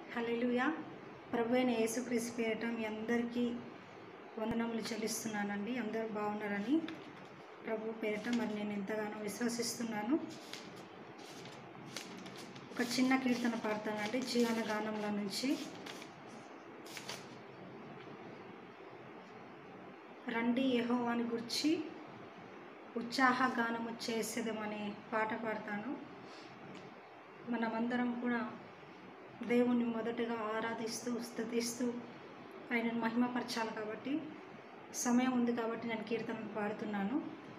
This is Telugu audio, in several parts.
హల్లెలూయా ప్రభు అయిన యేసుక్రీస్తు పేరిట మీ అందరికీ వందనములు చెల్లిస్తున్నానండి అందరూ బాగున్నారని ప్రభు పేరిట మరి నేను ఎంతగానో విశ్వసిస్తున్నాను ఒక చిన్న కీర్తన పాడతానండి జీవన గానంలో నుంచి రండి యెహోవాని గుర్చి ఉత్సాహ గానము చేసేదమనే పాట పాడతాను మనమందరం కూడా దేవుణ్ణి మొదటగా ఆరాధిస్తూ స్తుతిస్తూ ఆయనను మహిమపరచాలి కాబట్టి సమయం ఉంది కాబట్టి నేను కీర్తన పాడుతున్నాను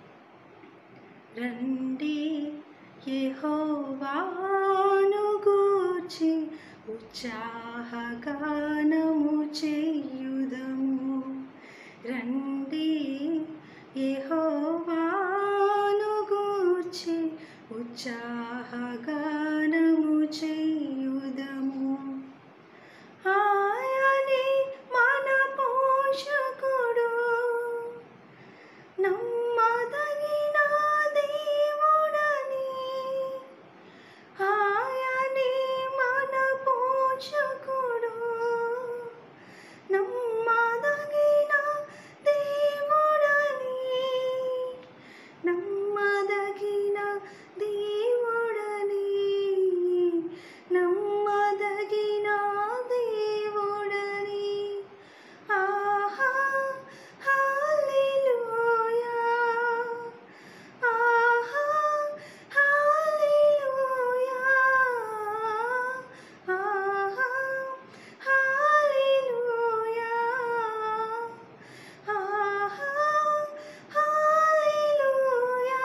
రండి యెహోవాను గూర్చి ఉత్సాహగానము చేయుదము రండి యెహోవాను గూర్చి ఉత్సాహగానము చేయుదము ఆయనే మన పోషకుడు నమ్మదగిన దేవుడని ఆయనే మన పోషకుడు నమ్మదగిన దేవుడని నమ్మదగిన దేవుడని నమ్మదగిన దేవుడని ఆహా హల్లెలూయా ఆహా హల్లెలూయా ఆహా హల్లెలూయా ఆహా హల్లెలూయా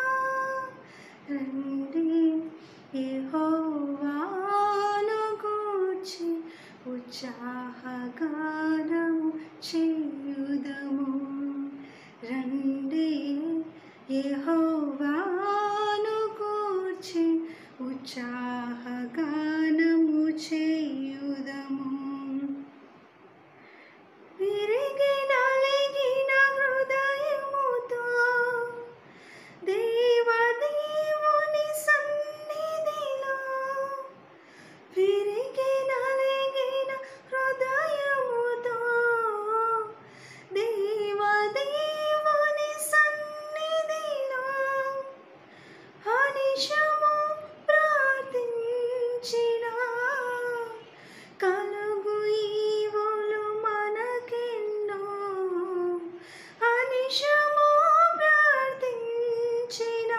రండి యెహోవాను గూర్చి ఉత్సాహగానము చేయుదము రండి యెహోవాను గూర్చి ఉత్సాహగానము చేయుదము విరిగి నలిగిన హృదయముతో దేవదేవుని సన్నిధిలో విరిగి నలిగిన హృదయముతో దేవదేవుని సన్నిధిలో అనిశము ప్రార్థించిన కలుగు ఈవులు మనకెన్నో అనిశము ప్రార్థించిన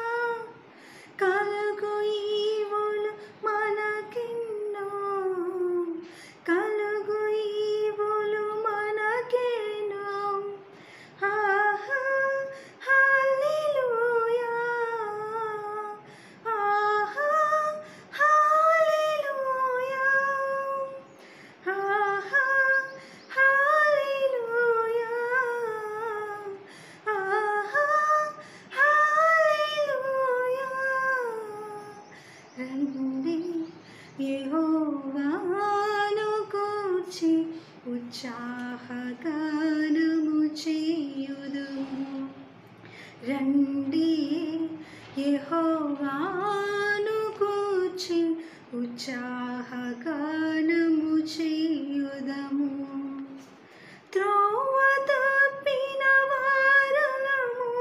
కలుగు ఈవులు మనకెన్నో కలుగు ఈవులు మనకెన్నో ఆహా హల్లెలూయా ఆహా హల్లెలూయా ఆహా హల్లెలూయా ఆహా హల్లెలూయా రండి యెహోవాను గూర్చి ఉత్సాహగానము చేయుదుము రండి యెహోవాను గూర్చి ఉత్సాహగానము చేయుదము త్రోవ తప్పిన వారలము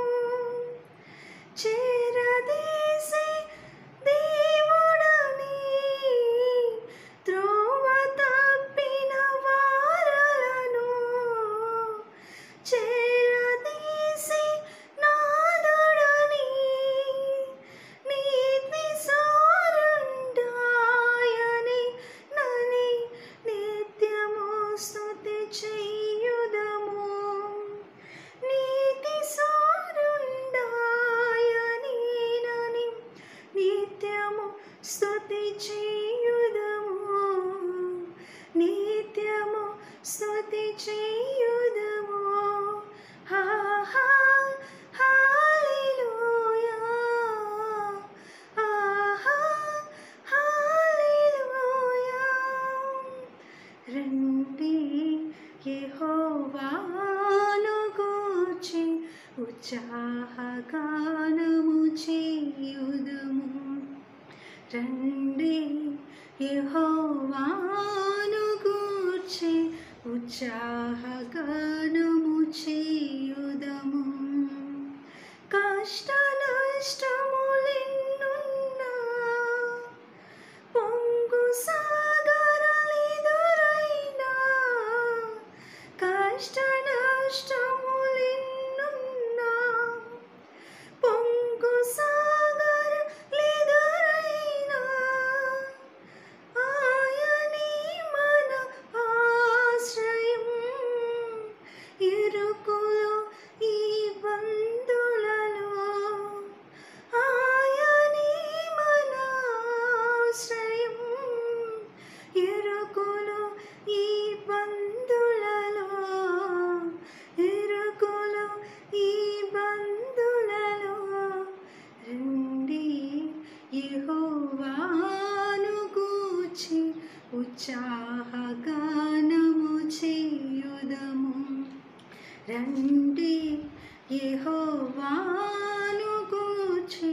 చేరదీసే దేవుడని త్రోవ తప్పిన వారలను చేరదీసే నాదుడని నీతి సారుండాయని నని నిత్యము స్తుతి చేయుదము యెహోవాను గూర్చి ఉత్సాహగానము చేయుదము కష్ట నష్టములెన్నున్నా పొంగు సాగరాలెదురైనా కష్ట నష్టములెన్నున్నా పొంగు సాగరాలెదురైనా ఆయనే మన ఆశ్రయం ఇరుకులో ఈ బంధులలో ఆయనే మన ఆశ్రయం ఇరుకులో ఈ బంధులలో ఇరుకులో ఈ బంధులలో రండి యెహోవాను గూర్చి ఉత్సాహగానము చేయుదము రండి యెహోవాను గూర్చి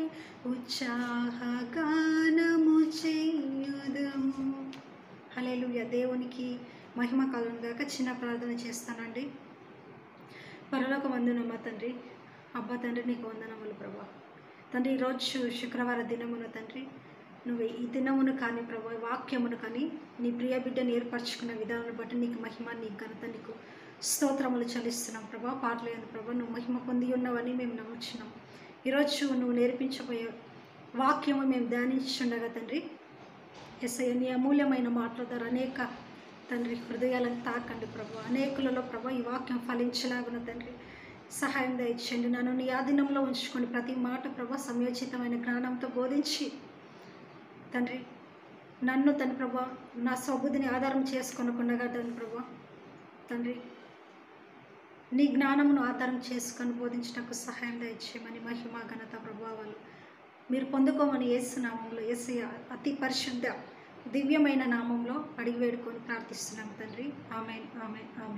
ఉత్సాహగానము చేయుదము హల్లెలూయా దేవునికి మహిమ కలుగును గాక చిన్న ప్రార్థన చేస్తానండి పరలోక వందనమ్మ తండ్రి అబ్బా తండ్రి నీకు వందనములు ప్రభా తండ్రి ఈరోజు శుక్రవార దినమున తండ్రి నువ్వు ఈ దినమును కానీ ప్రభా వాక్యమును కానీ నీ ప్రియ బిడ్డను ఏర్పరచుకున్న విధానం బట్టి నీకు మహిమ నీ ఘనత నీకు స్తోత్రములు చెల్లిస్తున్నాం ప్రభా పాటలేదు ప్రభా నువ్వు మహిమ పొంది ఉన్నవని మేము నమ్ముచున్నాం ఈరోజు నువ్వు నేర్పించబోయే వాక్యము మేము ధ్యానించుండగా తండ్రి ఎస్ఐ నీ అమూల్యమైన మాటల ద్వారా అనేక తండ్రి హృదయాలను తాకండి ప్రభు అనేకులలో ప్రభు ఈ వాక్యం ఫలించలాగున తండ్రి సహాయం దయచేయండి నన్ను నీ ఆధీనంలో ఉంచుకొని ప్రతి మాట ప్రభు సమయోచితమైన జ్ఞానంతో బోధించి తండ్రి నన్ను తన ప్రభు నా స్వబుద్ధిని ఆధారం చేసుకొనకుండా తండ్రి ప్రభు తండ్రి నీ జ్ఞానమును ఆధారం చేసుకొని బోధించటకు సహాయం దయచేయమని మహిమ ఘనత ప్రభావాలు మీరు పొందుకోమని యేసు నామంలో యేసు అతి పరిశుద్ధ దివ్యమైన నామంలో అడిగి వేడుకొని ప్రార్థిస్తున్నాం తండ్రి ఆమె ఆమె ఆమె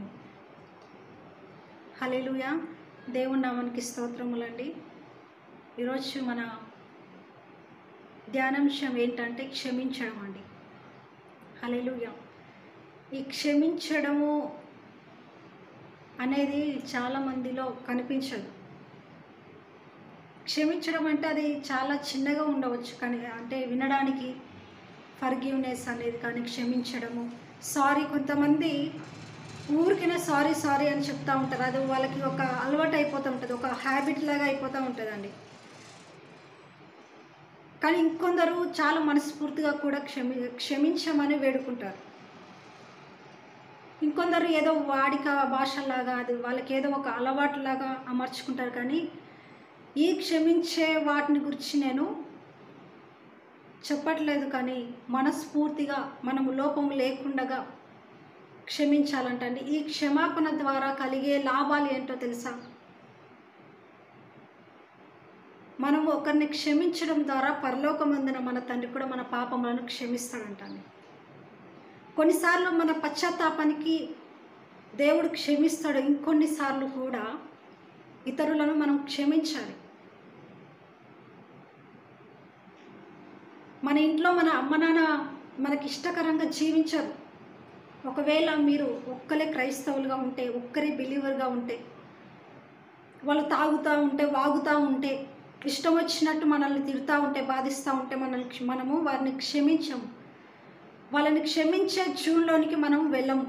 హలేలుయా దేవుని నామానికి స్తోత్రములండి ఈరోజు మన ధ్యానాంశం ఏంటంటే క్షమించడం అండి హలేలుయా ఈ క్షమించడము అనేది చాలా మందిలో కనిపించదు క్షమించడం అంటే అది చాలా చిన్నగా ఉండవచ్చు కానీ అంటే వినడానికి ఫర్గివ్నెస్ అనేది కానీ క్షమించడము సారీ కొంతమంది ఊరికైనా సారీ సారీ అని చెప్తా ఉంటారు అది వాళ్ళకి ఒక అలవాటు అయిపోతూ ఉంటుంది ఒక హ్యాబిట్ లాగా అయిపోతూ ఉంటుందండి కానీ ఇంకొందరు చాలా మనస్ఫూర్తిగా కూడా క్షమి క్షమించమని వేడుకుంటారు ఇంకొందరు ఏదో వాడిక భాషలాగా అది వాళ్ళకి ఏదో ఒక అలవాటులాగా అమర్చుకుంటారు కానీ ఈ క్షమించే వాటిని గురించి నేను చెప్పట్లేదు కానీ మనస్ఫూర్తిగా మనము లోపం లేకుండగా క్షమించాలంటండి ఈ క్షమాపణ ద్వారా కలిగే లాభాలు ఏంటో తెలుసా మనము ఒకరిని క్షమించడం ద్వారా పరలోకమందున మన తండ్రి కూడా మన పాపములను క్షమిస్తాడంటండి కొన్నిసార్లు మన పశ్చాత్తాపానికి దేవుడు క్షమిస్తాడు ఇంకొన్నిసార్లు కూడా ఇతరులను మనం క్షమించాలి మన ఇంట్లో మన అమ్మ నాన్న మనకి ఇష్టకరంగా జీవించరు ఒకవేళ మీరు ఒక్కలే క్రైస్తవులుగా ఉంటే ఒక్కరే బిలీవర్గా ఉంటే వాళ్ళు తాగుతూ ఉంటే వాగుతూ ఉంటే ఇష్టం వచ్చినట్టు మనల్ని తిడుతూ ఉంటే బాధిస్తూ ఉంటే మనల్ని మనము వారిని క్షమించము వాళ్ళని క్షమించే జూన్లోనికి మనం వెళ్ళము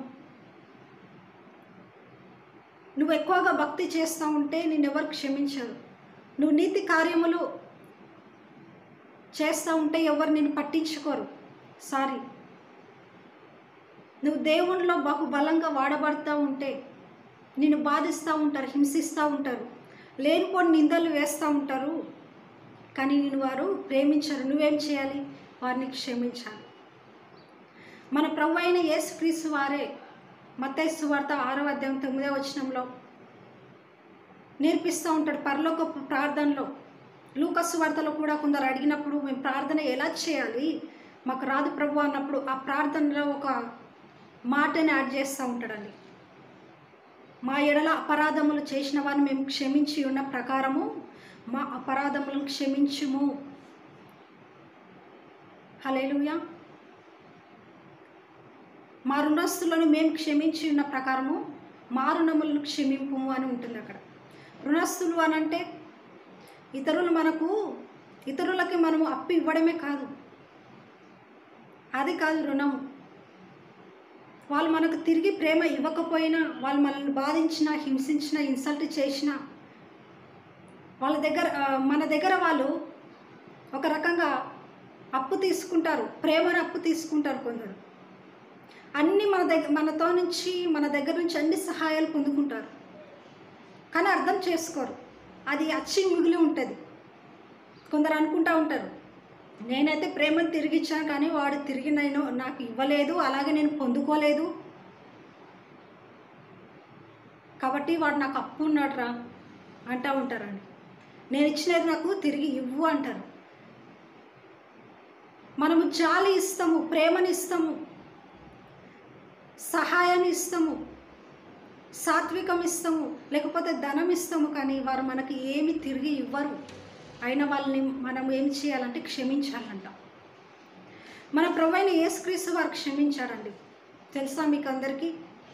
నువ్వు ఎక్కువగా భక్తి చేస్తూ ఉంటే నిన్నెవరు క్షమించరు నువ్వు నీతి కార్యములు చేస్తూ ఉంటే ఎవరు నేను పట్టించుకోరు సారీ నువ్వు దేవునిలో బహుబలంగా వాడబడుతూ ఉంటే నిన్ను బాధిస్తూ ఉంటారు హింసిస్తూ ఉంటారు లేనిపోని నిందలు వేస్తూ ఉంటారు కానీ నేను వారు ప్రేమించరు నువ్వేం చేయాలి వారిని క్షమించాలి మన ప్రభు అయిన యేసుక్రీస్తు వారే మత్తైసు వార్త ఆరో అధ్యాయం తొమ్మిదో వచనంలో నేర్పిస్తూ ఉంటాడు పరలోకపు ప్రార్థనలో లూకస్సు వార్తలో కూడా కొందరు అడిగినప్పుడు మేము ప్రార్థన ఎలా చేయాలి మాకు రాదు ప్రభు అన్నప్పుడు ఆ ప్రార్థనలో ఒక మాటని యాడ్ చేస్తూ ఉంటాడండి మా ఎడల అపరాధములు చేసిన వారిని మేము క్షమించి ఉన్న ప్రకారము మా అపరాధములను క్షమించుము హలేలుయా మా రుణస్తులను మేము క్షమించి ఉన్న ప్రకారము మా రుణములను క్షమింపు అని ఉంటుంది అక్కడ రుణస్తులు అని అంటే ఇతరులు మనకు ఇతరులకి మనము అప్పు ఇవ్వడమే కాదు అది కాదు రుణము వాళ్ళు మనకు తిరిగి ప్రేమ ఇవ్వకపోయినా వాళ్ళు మనల్ని బాధించినా హింసించినా ఇన్సల్ట్ చేసినా వాళ్ళ దగ్గర ఆ, మన దగ్గర వాళ్ళు ఒక రకంగా అప్పు తీసుకుంటారు ప్రేమను అప్పు తీసుకుంటారు కొందరు అన్నీ మన దగ్గర మనతో నుంచి మన దగ్గర నుంచి అన్ని సహాయాలు పొందుకుంటారు కానీ అర్థం చేసుకోరు అది అచ్చి మిగిలి ఉంటుంది కొందరు అనుకుంటా ఉంటారు నేనైతే ప్రేమను తిరిగి ఇచ్చాను కానీ వాడు తిరిగి నేను నాకు ఇవ్వలేదు అలాగే నేను పొందుకోలేదు కాబట్టి వాడు నాకు అప్పు ఉన్నాడు రా అంటూ ఉంటారండి నేను ఇచ్చినది నాకు తిరిగి ఇవ్వు అంటారు మనము జాలి ఇస్తాము ప్రేమని ఇస్తాము సహాయాన్ని ఇస్తాము సాత్వికం ఇస్తాము లేకపోతే ధనం ఇస్తాము కానీ వారు మనకి ఏమి తిరిగి ఇవ్వరు అయిన వాళ్ళని మనం ఏం చేయాలంటే క్షమించాలంట మన ప్రభు అయిన యేసుక్రీస్తు వారు క్షమించాడండి తెలుసా మీకు అందరికీ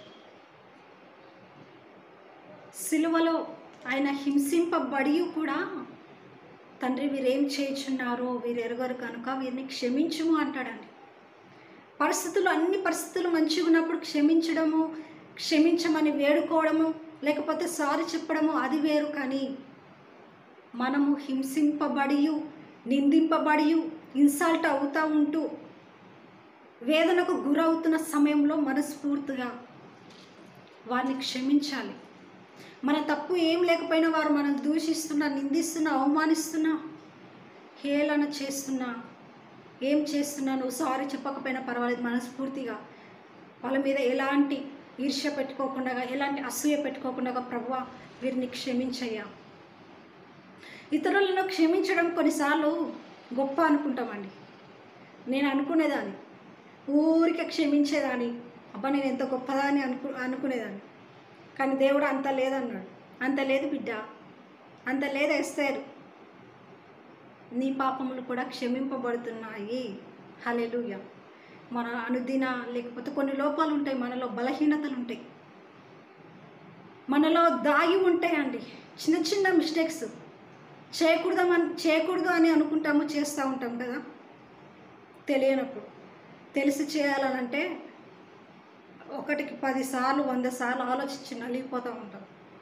సిలువలో ఆయన హింసింపబడి కూడా తండ్రి వీరేం చేయుచున్నారో వీరు ఎరగరు కనుక వీరిని క్షమించుము అంటాడండి పరిస్థితులు అన్ని పరిస్థితులు మంచిగా ఉన్నప్పుడు క్షమించడము క్షమించమని వేడుకోవడము లేకపోతే సారీ చెప్పడము అది వేరు కానీ మనము హింసింపబడి నిందింపబడి ఇన్సల్ట్ అవుతూ ఉంటూ వేదనకు గురవుతున్న సమయంలో మనస్ఫూర్తిగా వారిని క్షమించాలి మన తప్పు ఏం లేకపోయినా వారు మనం దూషిస్తున్నా నిందిస్తున్నా అవమానిస్తున్నా హేళన చేస్తున్నా ఏం చేస్తున్నా నువ్వు సారీ చెప్పకపోయినా పర్వాలేదు మనస్ఫూర్తిగా వాళ్ళ మీద ఎలాంటి ఈర్ష్య పెట్టుకోకుండా ఎలాంటి అసూయ పెట్టుకోకుండా ప్రభువా వీరిని క్షమించయ్యా ఇతరులను క్షమించడం కొన్నిసార్లు గొప్ప అనుకుంటామండి నేను అనుకునేదాన్ని ఊరికే క్షమించేదాన్ని అబ్బా నేను ఎంత గొప్పదాన్ని అనుకు అనుకునేదాన్ని కానీ దేవుడు అంత లేదన్నాడు అంత లేదు బిడ్డ అంత లేదు ఎస్తారు నీ పాపములు కూడా క్షమింపబడుతున్నాయి హలెలుయ మన అనుదిన లేకపోతే కొన్ని లోపాలు ఉంటాయి మనలో బలహీనతలు ఉంటాయి మనలో దాగి ఉంటాయండి చిన్న చిన్న మిస్టేక్స్ చేయకూడదామని చేయకూడదు అని అనుకుంటాము చేస్తూ ఉంటాం కదా తెలియనప్పుడు తెలిసి చేయాలనంటే ఒకటికి పదిసార్లు వంద సార్లు ఆలోచించి నలిగిపోతూ ఉంటాం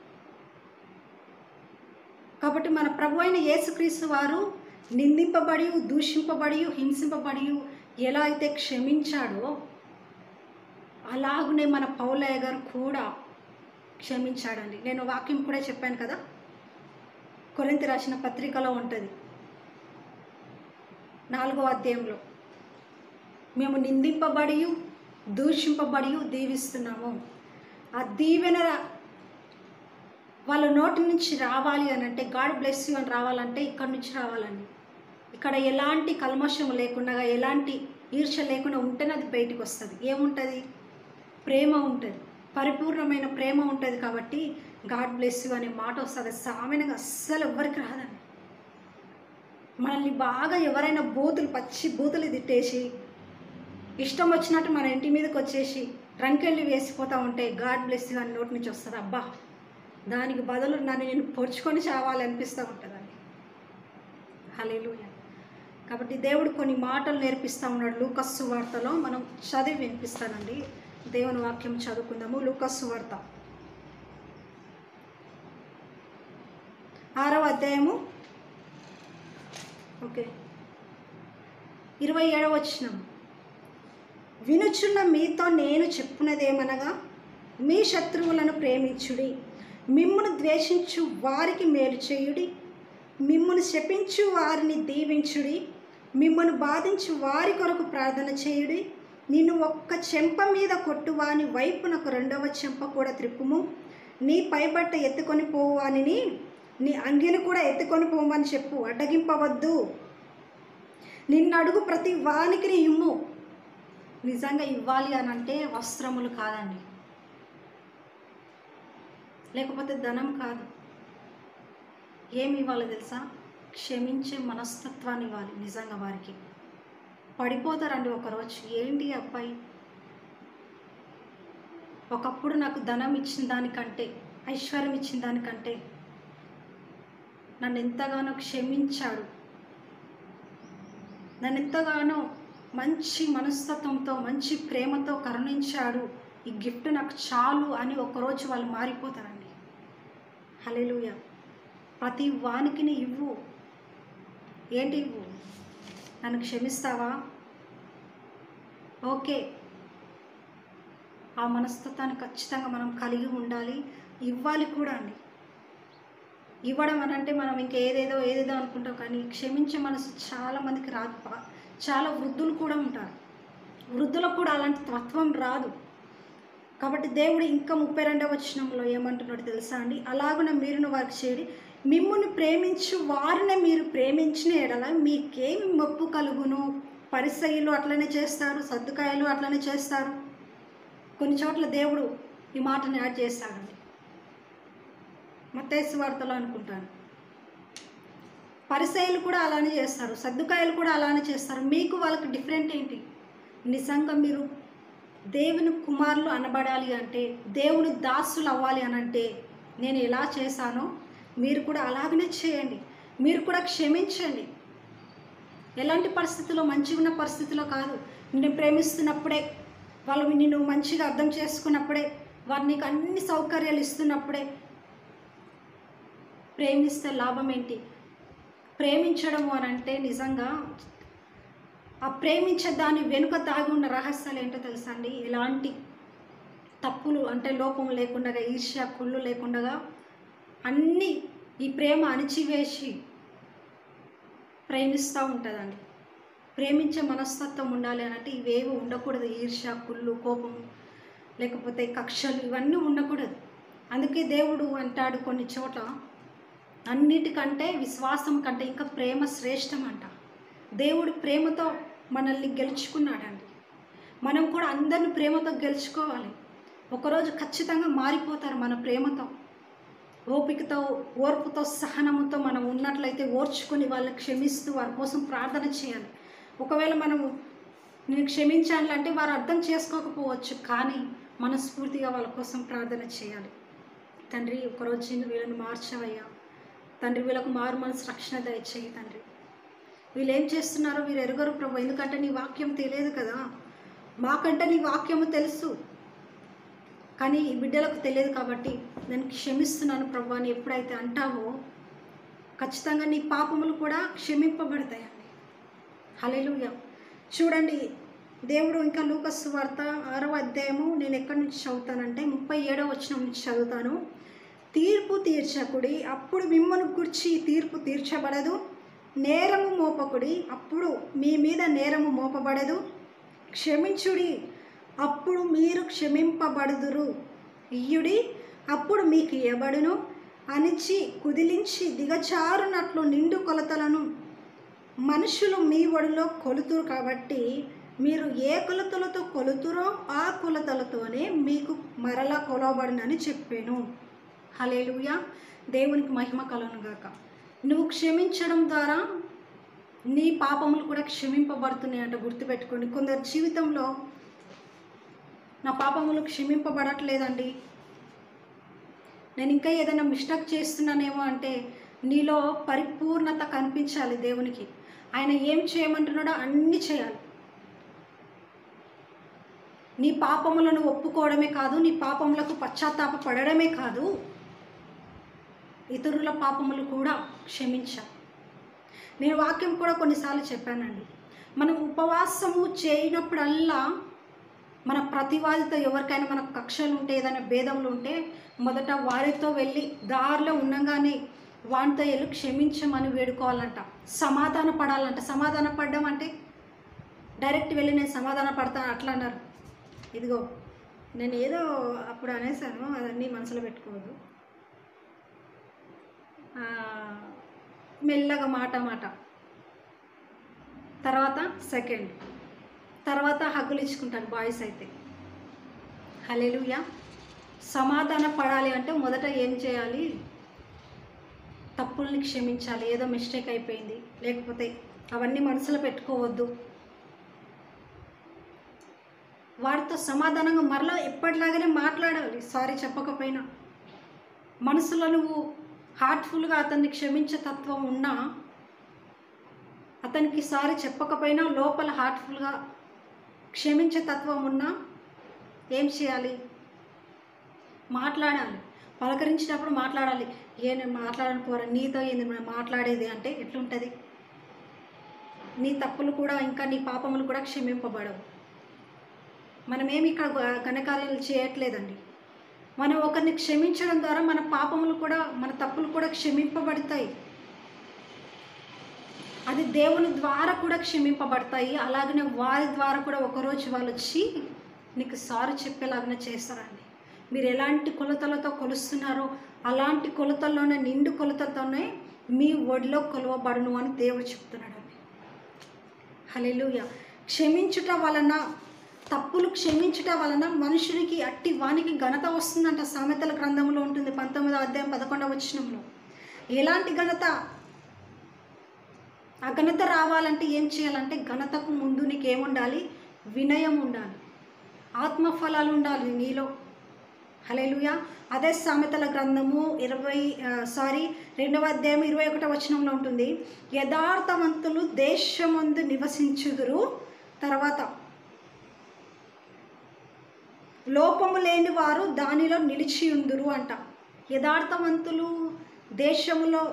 కాబట్టి మన ప్రభు అయిన యేసుక్రీస్తు వారు నిందింపబడి దూషింపబడి హింసింపబడి ఎలా అయితే క్షమించాడో అలాగనే మన పౌలయ్య గారు కూడా క్షమించాడండి నేను వాక్యం కూడా చెప్పాను కదా కొరింతి రాసిన పత్రికలో ఉంటుంది నాలుగో అధ్యాయంలో మేము నిందింపబడి దూషింపబడి దీవిస్తున్నాము ఆ దీవెన వాళ్ళ నోటి నుంచి రావాలి అని అంటే గాడ్ బ్లెస్ యూ అని రావాలంటే ఇక్కడ నుంచి రావాలండి ఇక్కడ ఎలాంటి కల్మషం లేకుండా ఎలాంటి ఈర్ష లేకుండా ఉంటేనే అది బయటికి వస్తుంది ఏముంటుంది ప్రేమ ఉంటుంది పరిపూర్ణమైన ప్రేమ ఉంటుంది కాబట్టి గాడ్ బ్లెస్ యూ అనే మాట వస్తుంది సామాన్యంగా అస్సలు ఎవ్వరికి రాదండి మనల్ని బాగా ఎవరైనా బూతులు పచ్చి బూతులు తిట్టేసి ఇష్టం వచ్చినట్టు మన ఇంటి మీదకి వచ్చేసి రంకెళ్ళి వేసిపోతూ ఉంటే గాడ్ బ్లెస్ యూ అని నోటి నుంచి వస్తుంది అబ్బా దానికి బదులు నన్ను నేను పొడుచుకొని చావాలి అనిపిస్తూ ఉంటుందండి హలేలుయ కాబట్టి దేవుడు కొన్ని మాటలు నేర్పిస్తూ ఉన్నాడు లూకస్సు వార్తలో మనం చదివి వినిపిస్తానండి దేవుని వాక్యం చదువుకుందాము లూకస్సు వార్త ఆరవ అధ్యాయము ఓకే ఇరవై ఏడవ వచ్చినాము వినుచున్న మీతో నేను చెప్పున్నదేమనగా మీ శత్రువులను ప్రేమించుడి మిమ్మును ద్వేషించు వారికి మేలు చేయుడి మిమ్మును శపించు వారిని దీవించుడి మిమ్మను బాధించు వారి కొరకు ప్రార్థన చేయుడి నిన్ను ఒక్క చెంప మీద కొట్టువాని వైపునకు రెండవ చెంప కూడా త్రిప్పుము నీ పైబట్ట ఎత్తుకొని పోవానిని నీ అంగిని కూడా ఎత్తుకొని పోమని చెప్పు అడ్డగింపవద్దు నిన్ను అడుగు ప్రతి వానికి నీ ఇమ్ము నిజంగా ఇవ్వాలి అని అంటే వస్త్రములు కాదండి లేకపోతే ధనం కాదు ఏమి ఇవ్వాలి తెలుసా క్షమించే మనస్తత్వాన్ని ఇవ్వాలి నిజంగా వారికి పడిపోతారండి ఒకరోజు ఏంటి ఈ అబ్బాయి ఒకప్పుడు నాకు ధనం ఇచ్చిన దానికంటే ఐశ్వర్యం ఇచ్చిన దానికంటే నన్ను ఎంతగానో క్షమించాడు నన్ను ఎంతగానో మంచి మనస్తత్వంతో మంచి ప్రేమతో కరుణించాడు ఈ గిఫ్ట్ నాకు చాలు అని ఒకరోజు వాళ్ళు మారిపోతారండి హలెలుయ ప్రతి వానికి నీ ఇవ్వు ఏంటి ఇవ్వు నన్ను క్షమిస్తావా ఓకే ఆ మనస్తత్వాన్ని ఖచ్చితంగా మనం కలిగి ఉండాలి ఇవ్వాలి కూడా అండి ఇవ్వడం అని అంటే మనం ఇంకా ఏదేదో ఏదేదో అనుకుంటాం కానీ క్షమించే మనసు చాలా మందికి రాదు పా- చాలా వృద్ధులు కూడా ఉంటారు వృద్ధులకు కూడా అలాంటి తత్వం రాదు కాబట్టి దేవుడు ఇంకా ముప్పై రెండవ వచనంలో ఏమంటున్నాడు తెలుసా అండి అలాగున మీరును వారికి చేరి మిమ్ముని ప్రేమించు వారిని మీరు ప్రేమించిన ఎడల మీకేమి మొప్పు కలుగును పరిసయ్యులు అట్లనే చేస్తారు సర్దుకాయలు అట్లనే చేస్తారు కొన్ని చోట్ల దేవుడు ఈ మాటని యాడ్ చేస్తాడండి మత్తేసు వార్తలో అనుకుంటాను పరిసయలు కూడా అలానే చేస్తారు సర్దుకాయలు కూడా అలానే చేస్తారు మీకు వాళ్ళకి డిఫరెంట్ ఏంటి నిజంగా మీరు దేవుని కుమారులు అనబడాలి అంటే దేవుని దాసులు అవ్వాలి అని అంటే నేను ఎలా చేశానో మీరు కూడా అలాగనే చేయండి మీరు కూడా క్షమించండి ఎలాంటి పరిస్థితిలో మంచిగా ఉన్న పరిస్థితిలో కాదు నిన్ను ప్రేమిస్తున్నప్పుడే వాళ్ళు నిన్ను మంచిగా అర్థం చేసుకున్నప్పుడే వారు నీకు అన్ని సౌకర్యాలు ఇస్తున్నప్పుడే ప్రేమిస్తే లాభం ఏంటి ప్రేమించడము అని అంటే నిజంగా ఆ ప్రేమించే దాని వెనుక దాగి ఉన్న రహస్యాలు ఏంటో తెలుసా అండి ఎలాంటి తప్పులు అంటే లోపం లేకుండా ఈర్ష్య కుళ్ళు లేకుండా అన్నీ ఈ ప్రేమ అణిచివేసి ప్రేమిస్తూ ఉంటుందండి ప్రేమించే మనస్తత్వం ఉండాలి అని అంటే ఇవేవి ఉండకూడదు ఈర్ష్య కుళ్ళు కోపం లేకపోతే కక్షలు ఇవన్నీ ఉండకూడదు అందుకే దేవుడు అంటాడు కొన్ని చోట్ల అన్నిటికంటే విశ్వాసం కంటే ఇంకా ప్రేమ శ్రేష్టం అంట దేవుడు ప్రేమతో మనల్ని గెలుచుకున్నాడండి మనం కూడా అందరిని ప్రేమతో గెలుచుకోవాలి ఒకరోజు ఖచ్చితంగా మారిపోతారు మన ప్రేమతో ఓపికతో ఓర్పుతో సహనముతో మనం ఉన్నట్లయితే ఓర్చుకొని వాళ్ళని క్షమిస్తూ వారి కోసం ప్రార్థన చేయాలి ఒకవేళ మనము నేను క్షమించాలంటే వారు అర్థం చేసుకోకపోవచ్చు కానీ మనస్ఫూర్తిగా వాళ్ళ కోసం ప్రార్థన చేయాలి తండ్రి ఒకరోజు వీళ్ళని మార్చవయ్యా తండ్రి వీళ్ళకు మారు మనసు రక్షణ దయచేయి తండ్రి వీళ్ళు ఏం చేస్తున్నారో వీరు ఎరుగరు ప్రభు ఎందుకంటే నీ వాక్యం తెలియదు కదా మాకంటే నీ వాక్యము తెలుసు కానీ ఈ బిడ్డలకు తెలియదు కాబట్టి నేను క్షమిస్తున్నాను ప్రభు అని ఎప్పుడైతే అంటావో ఖచ్చితంగా నీ పాపములు కూడా క్షమింపబడతాయండి హలెలుయ చూడండి దేవుడు ఇంకా లూకస్ వార్త ఆరవ అధ్యాయము నేను ఎక్కడి నుంచి చదువుతానంటే ముప్పై ఏడవ వచనం నుంచి చదువుతాను తీర్పు తీర్చకుడి అప్పుడు మిమ్మల్ని గుర్చి తీర్పు తీర్చబడదు నేరము మోపకుడి అప్పుడు మీ మీద నేరము మోపబడదు క్షమించుడి అప్పుడు మీరు క్షమింపబడుదురు ఇయ్యుడి అప్పుడు మీకు ఇవ్వబడును అనిచి కుదిలించి దిగచారునట్లు నిండు కొలతలను మనుషులు మీ ఒడిలో కొలుతురు కాబట్టి మీరు ఏ కొలతలతో కొలుతురో ఆ కొలతలతోనే మీకు మరలా కొలవబడినని చెప్పాను హలేలుయ దేవునికి మహిమ కలను గాక నువ్వు క్షమించడం ద్వారా నీ పాపములు కూడా క్షమింపబడుతున్నాయి అంట గుర్తుపెట్టుకోండి కొందరు జీవితంలో నా పాపములు క్షమింపబడట్లేదండి నేను ఇంకా ఏదైనా మిస్టేక్ చేస్తున్నానేమో అంటే నీలో పరిపూర్ణత కనిపించాలి దేవునికి ఆయన ఏం చేయమంటున్నాడో అన్నీ చేయాలి నీ పాపములను ఒప్పుకోవడమే కాదు నీ పాపములకు పశ్చాత్తాప పడడమే కాదు ఇతరుల పాపములు కూడా క్షమించాలి నేను వాక్యం కూడా కొన్నిసార్లు చెప్పానండి మనం ఉపవాసము చేయనప్పుడల్లా మన ప్రతివాదితో ఎవరికైనా మనకు కక్షలు ఉంటే ఏదైనా భేదములు ఉంటే మొదట వారితో వెళ్ళి దారిలో ఉండగానే వానితో వెళ్ళి క్షమించమని వేడుకోవాలంట సమాధాన పడాలంట సమాధాన పడడం అంటే డైరెక్ట్ వెళ్ళి నేను సమాధాన పడతాను అట్లా అన్నారు ఇదిగో నేను ఏదో అప్పుడు అనేసాను అదన్నీ మనసులో పెట్టుకోవద్దు ఆ, మెల్లగా మాట మాట తర్వాత సెకండ్ తర్వాత హగ్గులు ఇచ్చుకుంటారు బాయ్స్ అయితే హలెలుయా సమాధాన పడాలి అంటే మొదట ఏం చేయాలి తప్పుల్ని క్షమించాలి ఏదో మిస్టేక్ అయిపోయింది లేకపోతే అవన్నీ మనసులో పెట్టుకోవద్దు వారితో సమాధానంగా మరలా ఎప్పటిలాగానే మాట్లాడాలి సారీ చెప్పకపోయినా మనసులో నువ్వు హార్ట్ఫుల్గా అతన్ని క్షమించే తత్వం ఉన్నా అతనికి సారీ చెప్పకపోయినా లోపల హార్ట్ఫుల్గా క్షమించే తత్వం ఉన్నా ఏం చేయాలి మాట్లాడాలి పలకరించినప్పుడు మాట్లాడాలి ఏ నేను మాట్లాడను పోరా నీతో ఏంది మనం మాట్లాడేది అంటే ఎట్లుంటుంది నీ తప్పులు కూడా ఇంకా నీ పాపములు కూడా క్షమింపబడవు మనమేమి ఇక్కడ గ- ఘనకార్యాలు చేయట్లేదండి మనం ఒకరిని క్షమించడం ద్వారా మన పాపములు కూడా మన తప్పులు కూడా క్షమింపబడతాయి అది దేవుని ద్వారా కూడా క్షమింపబడతాయి అలాగనే వారి ద్వారా కూడా ఒకరోజు వాళ్ళు వచ్చి నీకు సారీ చెప్పేలాగానే చేస్తారండి మీరు ఎలాంటి కొలతలతో కొలుస్తున్నారో అలాంటి కొలతల్లోనే నిండు కొలతలతోనే మీ ఒడిలో కొలవబడును అని దేవుడు చెప్తున్నాడు అండి హల్లెలూయా క్షమించుట వలన తప్పులు క్షమించుట వలన మనుషునికి అట్టి వానికి ఘనత వస్తుందంట సామెతల గ్రంథంలో ఉంటుంది పంతొమ్మిదో అధ్యాయం పదకొండవ వచనంలో ఎలాంటి ఘనత ఆ ఘనత రావాలంటే ఏం చేయాలంటే ఘనతకు ముందు నీకు ఏముండాలి వినయం ఉండాలి ఆత్మఫలాలు ఉండాలి నీలో హలేలుయా అదే సామెతల గ్రంథము ఇరవై సారీ రెండవ అధ్యాయం ఇరవై ఒకటో వచనంలో ఉంటుంది యథార్థవంతులు దేశమందు నివసించుదురు తర్వాత లోపము లేని వారు దానిలో నిలిచి ఉందురు అంట యథార్థవంతులు దేశములో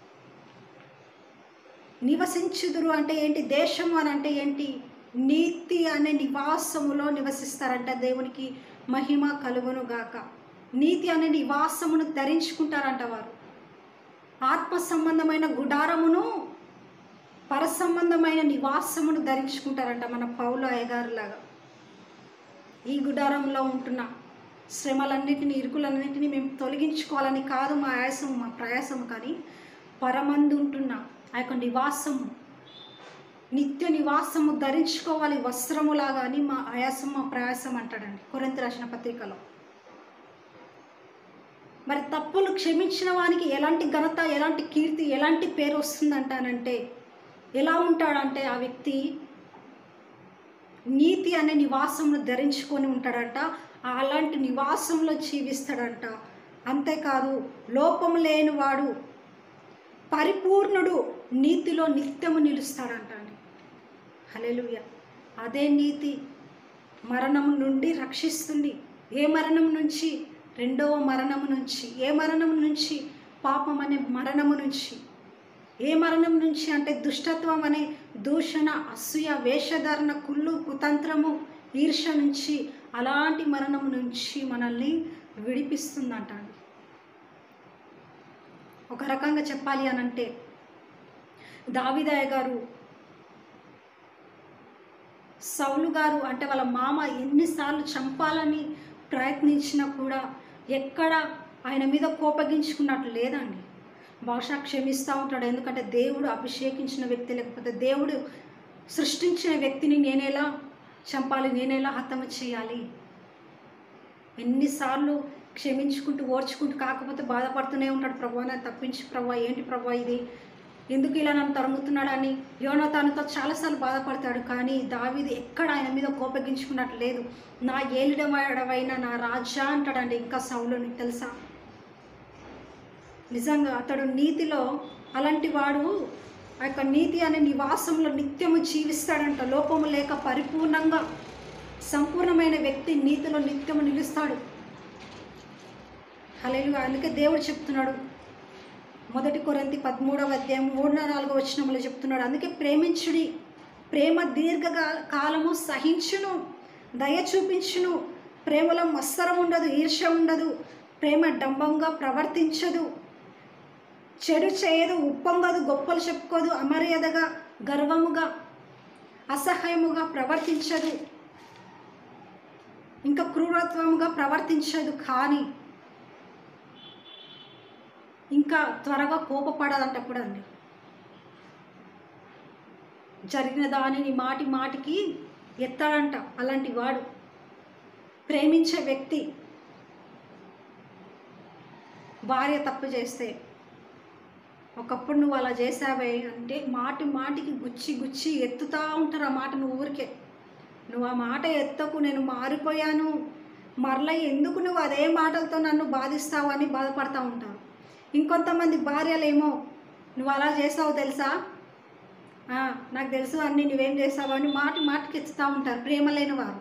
నివసించుదురు అంటే ఏంటి దేశము అని అంటే ఏంటి నీతి అనే నివాసములో నివసిస్తారంట దేవునికి మహిమ కలుగును గాక నీతి అనే నివాసమును ధరించుకుంటారంట వారు ఆత్మ సంబంధమైన గుడారమును పర సంబంధమైన నివాసమును ధరించుకుంటారంట మన పౌలు అయ్యగారులాగా ఈ గుడారంలో ఉంటున్న శ్రమలన్నిటిని ఇరుకులన్నిటిని మేము తొలగించుకోవాలని కాదు మా ఆయాసం మా ప్రయాసం కానీ పరమందు ఉంటున్న ఆ యొక్క నివాసము నిత్య నివాసము ధరించుకోవాలి వస్త్రములాగా అని మా ఆయాసం మా ప్రయాసం అంటాడండి కొరింత రాసిన పత్రికలో మరి తప్పులు క్షమించిన వానికి ఎలాంటి ఘనత ఎలాంటి కీర్తి ఎలాంటి పేరు వస్తుందంటానంటే ఎలా ఉంటాడంటే ఆ వ్యక్తి నీతి అనే నివాసమును ధరించుకొని ఉంటాడంట అలాంటి నివాసంలో జీవిస్తాడంట అంతేకాదు లోపం లేనివాడు పరిపూర్ణుడు నీతిలో నిత్యము నిలుస్తాడంట అండి హల్లెలూయా అదే నీతి మరణం నుండి రక్షిస్తుంది ఏ మరణం నుంచి రెండవ మరణము నుంచి ఏ మరణం నుంచి పాపం అనే మరణము నుంచి ఏ మరణం నుంచి అంటే దుష్టత్వం అనే దూషణ అసూయ వేషధారణ కుళ్ళు కుతంత్రము ఈర్ష నుంచి అలాంటి మరణం నుంచి మనల్ని విడిపిస్తుందంట అండి ఒక రకంగా చెప్పాలి అని అంటే దావిదాయ గారు సౌలు గారు అంటే వాళ్ళ మామ ఎన్నిసార్లు చంపాలని ప్రయత్నించినా కూడా ఎక్కడ ఆయన మీద కోపగించుకున్నట్లు లేదండి బహుశా క్షమిస్తూ ఉంటాడు ఎందుకంటే దేవుడు అభిషేకించిన వ్యక్తి లేకపోతే దేవుడు సృష్టించిన వ్యక్తిని నేనేలా చంపాలి నేనేలా హతము చేయాలి ఎన్నిసార్లు క్షమించుకుంటూ ఓర్చుకుంటూ కాకపోతే బాధపడుతూనే ఉంటాడు ప్రభా నన్ను తప్పించి ప్రభా ఏంటి ప్రభా ఇది ఎందుకు ఇలా నన్ను తరుముతున్నాడని యోనతానుతో చాలాసార్లు బాధపడతాడు కానీ దావీది ఎక్కడ ఆయన మీద కోపగించుకున్నట్టు లేదు నా ఏలిడవాడవైన నా రాజా అంటాడండి ఇంకా సౌలుని తెలుసా నిజంగా అతడు నీతిలో అలాంటి వాడు ఆ యొక్క నీతి అనే నివాసంలో నిత్యము జీవిస్తాడంట లోపము లేక పరిపూర్ణంగా సంపూర్ణమైన వ్యక్తి నీతిలో నిత్యము నిలుస్తాడు హలేలుగా అందుకే దేవుడు చెప్తున్నాడు మొదటి కొరంతి పదమూడవ అధ్యాయం మూడు నాలుగో వచనంలో చెప్తున్నాడు అందుకే ప్రేమించుడి ప్రేమ దీర్ఘ కాలము సహించును దయ చూపించును ప్రేమలో మత్సరం ఉండదు ఈర్ష్య ఉండదు ప్రేమ డంబంగా ప్రవర్తించదు చెడు చేయదు ఉప్పొంగదు గొప్పలు చెప్పుకోదు అమర్యాదగా గర్వముగా అసహ్యముగా ప్రవర్తించదు ఇంకా క్రూరత్వముగా ప్రవర్తించదు కానీ ఇంకా త్వరగా కోపపడదంట కూడా అండి జరిగిన దానిని మాటి మాటికి ఎత్తాడంట అలాంటి వాడు ప్రేమించే వ్యక్తి భార్య తప్పు చేస్తే ఒకప్పుడు నువ్వు అలా చేసావే అంటే మాటి మాటికి గుచ్చి గుచ్చి ఎత్తుతా ఉంటారు ఆ మాట నువ్వు ఊరికే నువ్వు ఆ మాట ఎత్తకు నేను మారిపోయాను మరలా ఎందుకు నువ్వు అదే మాటలతో నన్ను బాధిస్తావు అని బాధపడతా ఉంటావు ఇంకొంతమంది భార్యలేమో నువ్వు అలా చేస్తావు తెలుసా "ఆ, నాకు తెలుసు అన్ని నువ్వేం చేస్తావు అని మాటి మాటికి ఎత్తుతూ ఉంటారు ప్రేమ లేని వారు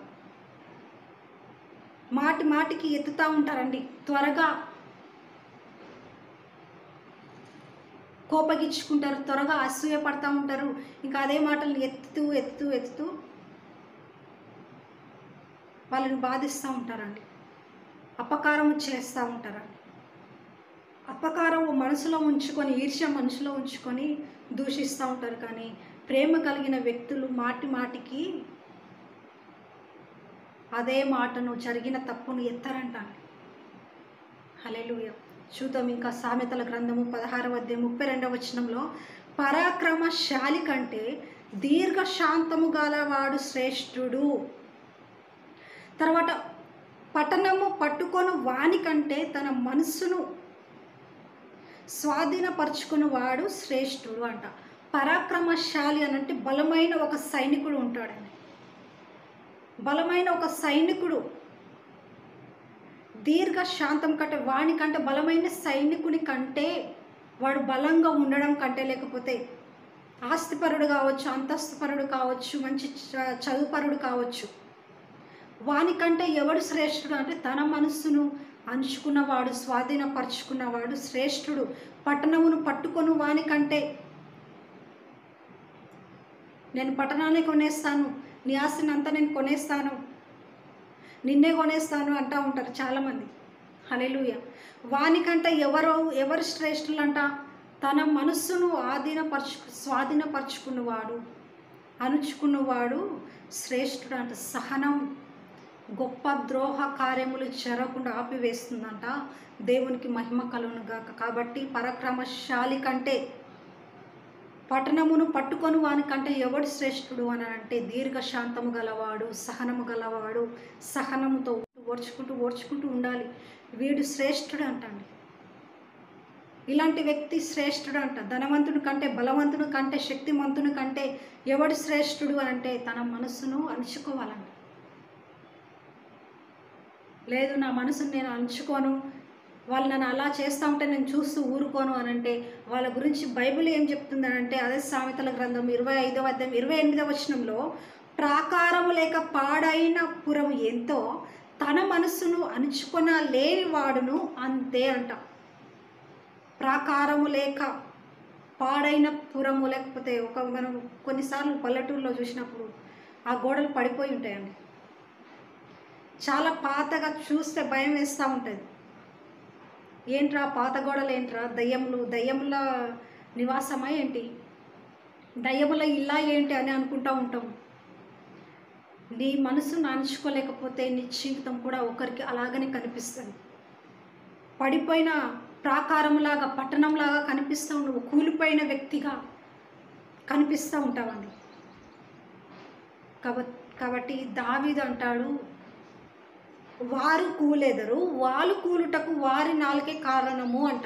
మాటి మాటికి ఎత్తుతూ ఉంటారండి త్వరగా కోపగించుకుంటారు త్వరగా అసూయ పడతా ఉంటారు ఇంకా అదే మాటలను ఎత్తుతూ ఎత్తుతూ ఎత్తుతూ వాళ్ళని బాధిస్తూ ఉంటారండి అపకారం చేస్తూ ఉంటారండి అపకారం మనసులో ఉంచుకొని ఈర్ష్య మనసులో ఉంచుకొని దూషిస్తూ ఉంటారు కానీ ప్రేమ కలిగిన వ్యక్తులు మాటి మాటికి అదే మాటను జరిగిన తప్పును ఎత్తారంట హలెలుయ చూద్దాం ఇంకా సామెతల గ్రంథము పదహారవ అధ్యాయం ముప్పై రెండవ వచనంలో పరాక్రమశాలి కంటే దీర్ఘశాంతము గలవాడు శ్రేష్ఠుడు తర్వాత పట్టణము పట్టుకొని వాని కంటే తన మనస్సును స్వాధీనపరుచుకుని వాడు శ్రేష్ఠుడు అంట పరాక్రమశాలి అని అంటే బలమైన ఒక సైనికుడు ఉంటాడండి బలమైన ఒక సైనికుడు దీర్ఘ శాంతం కంటే వాని కంటే బలమైన సైనికుని కంటే వాడు బలంగా ఉండడం కంటే లేకపోతే ఆస్తిపరుడు కావచ్చు అంతస్తుపరుడు కావచ్చు మంచి చ- చదువుపరుడు కావచ్చు వానికంటే ఎవడు శ్రేష్ఠుడు అంటే తన మనస్సును అంచుకున్నవాడు స్వాధీనపరుచుకున్నవాడు శ్రేష్ఠుడు పట్టణమును పట్టుకొని వానికంటే నేను పట్టణాన్ని కొనేస్తాను నీ ఆస్తిని అంతా నేను కొనేస్తాను నిన్నే కొనేస్తాను అంటూ ఉంటారు చాలామంది హలెలుయ వానికంటే ఎవరో ఎవరు శ్రేష్ఠులంట తన మనస్సును ఆధీనపరచు స్వాధీనపరుచుకున్నవాడు అణుచుకున్నవాడు శ్రేష్ఠుడు అంట సహనం గొప్ప ద్రోహ కార్యములు జరగకుండా ఆపివేస్తుందంట దేవునికి మహిమ కలుగును గాక కాబట్టి పరక్రమశాలి కంటే పట్టణమును పట్టుకొని వానికంటే ఎవడు శ్రేష్ఠుడు అని అంటే దీర్ఘశాంతము గలవాడు సహనము గలవాడు సహనముతో ఓర్చుకుంటూ ఓర్చుకుంటూ ఉండాలి వీడు శ్రేష్ఠుడు అంటండి ఇలాంటి వ్యక్తి శ్రేష్ఠుడు అంట ధనవంతుని కంటే బలవంతుని కంటే శక్తిమంతుని కంటే ఎవడు శ్రేష్ఠుడు అని అంటే తన మనస్సును అణుచుకోవాలంట లేదు నా మనసును నేను అంచుకోను వాళ్ళు నన్ను అలా చేస్తూ ఉంటే నేను చూస్తూ ఊరుకోను అని అంటే వాళ్ళ గురించి బైబిల్ ఏం చెప్తుంది అని అంటే అదే సామెతల గ్రంథం ఇరవై ఐదవ అధ్యాయం ఇరవై ఎనిమిదవ వచనంలో ప్రాకారము లేక పాడైన పురం ఎంతో తన మనస్సును అణుచుకొన లేని వాడును అంతే అంట ప్రాకారము లేక పాడైన పురము లేకపోతే ఒక మనం కొన్నిసార్లు పల్లెటూరులో చూసినప్పుడు ఆ గోడలు పడిపోయి ఉంటాయండి చాలా పాతగా చూస్తే భయం వేస్తూ ఉంటుంది ఏంట్రా పాత గోడలు ఏంట్రా దయ్యములు దయ్యముల నివాసమా ఏంటి దయ్యముల ఇల్లా ఏంటి అని అనుకుంటూ ఉంటాం నీ మనసును అణుచుకోలేకపోతే నీ జీవితం కూడా ఒకరికి అలాగనే కనిపిస్తుంది పడిపోయిన ప్రాకారంలాగా పట్టణంలాగా కనిపిస్తూ నువ్వు కూలిపోయిన వ్యక్తిగా కనిపిస్తూ ఉంటావండి కాబట్టి కాబట్టి దావీదు అంటాడు వారు కూలెదరు వాళ్ళు కూలుటకు వారి నాలుకే కారణము అంట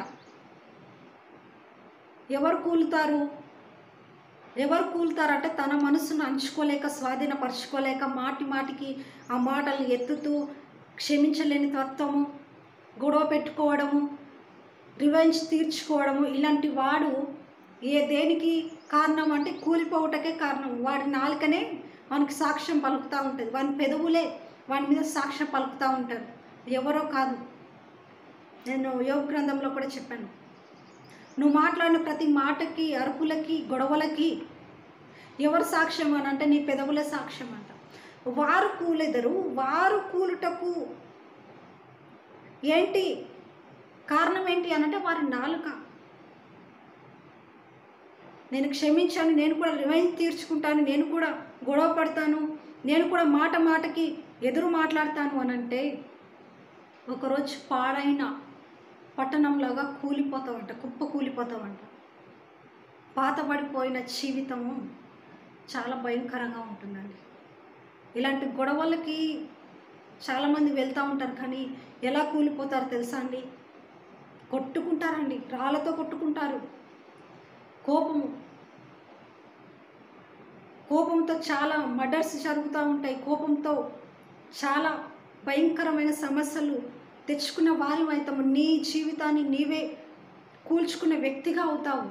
ఎవరు కూలుతారు ఎవరు కూలుతారంటే తన మనసును అంచుకోలేక స్వాధీనపరచుకోలేక మాటి మాటికి ఆ మాటలను ఎత్తుతూ క్షమించలేని తత్వము గొడవ పెట్టుకోవడము రివెంజ్ తీర్చుకోవడము ఇలాంటి వాడు ఏ దేనికి కారణం అంటే కూలిపోవటకే కారణం వాడి నాలుకనే వానికి సాక్ష్యం పలుకుతూ ఉంటుంది వాని పెదవులే వాని మీద సాక్ష్యం పలుకుతూ ఉంటారు ఎవరో కాదు నేను యోగ గ్రంథంలో కూడా చెప్పాను నువ్వు మాట్లాడిన ప్రతి మాటకి అరుపులకి గొడవలకి ఎవరు సాక్ష్యం అని అంటే నీ పెదవుల సాక్ష్యం అంట వారు కూలెదరు వారు కూలుటకు ఏంటి కారణం ఏంటి అని అంటే వారి నాలుక నేను క్షమించాను నేను కూడా రివైన్ తీర్చుకుంటాను నేను కూడా గొడవ పడతాను నేను కూడా మాట మాటకి ఎదురు మాట్లాడతాను అని అంటే ఒకరోజు పాడైన పట్టణంలాగా కూలిపోతావంట కుప్ప కూలిపోతావంట పాతబడిపోయిన జీవితము చాలా భయంకరంగా ఉంటుందండి ఇలాంటి గొడవలకి చాలామంది వెళ్తూ ఉంటారు కానీ ఎలా కూలిపోతారో తెలుసా అండి కొట్టుకుంటారండి రాళ్ళతో కొట్టుకుంటారు కోపము కోపంతో చాలా మర్డర్స్ జరుగుతూ ఉంటాయి కోపంతో చాలా భయంకరమైన సమస్యలు తెచ్చుకున్న వారి అవుతాము నీ జీవితాన్ని నీవే కూల్చుకునే వ్యక్తిగా అవుతావు